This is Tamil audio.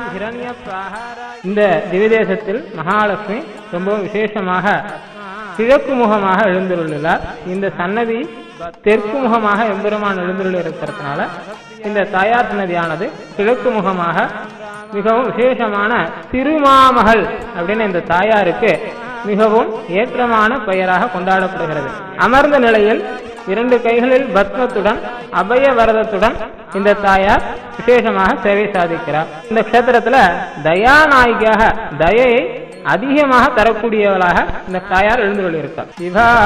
ஹிரண்ய இந்த திவ்யதேசத்தில் மகாலட்சுமி ரொம்பவும் விசேஷமாக கிழக்கு முகமாக எழுந்துள்ளார் இந்த சன்னதி தெற்கு முகமாக எம்பெருமான் எழுந்துள்ள இருக்கிறதுனால இந்த தாயார் சன்னதியானது கிழக்கு முகமாக மிகவும் விசேஷமான திருமாமகள் அப்படின்னு இந்த தாயாருக்கு மிகவும் ஏற்றமான பெயராக கொண்டாடப்படுகிறது அமர்ந்த நிலையில் இரண்டு கைகளில் பத்மத்துடன் அபய வரதத்துடன் இந்த தாயார் விசேஷமாக சேவை சாதிக்கிறார் இந்த க்ஷேத்திரத்துல தயாநாயகியாக தயையை அதிகமாக தரக்கூடியவளாக இந்த தாயார் எழுந்துள்ளிருக்கார் சிவா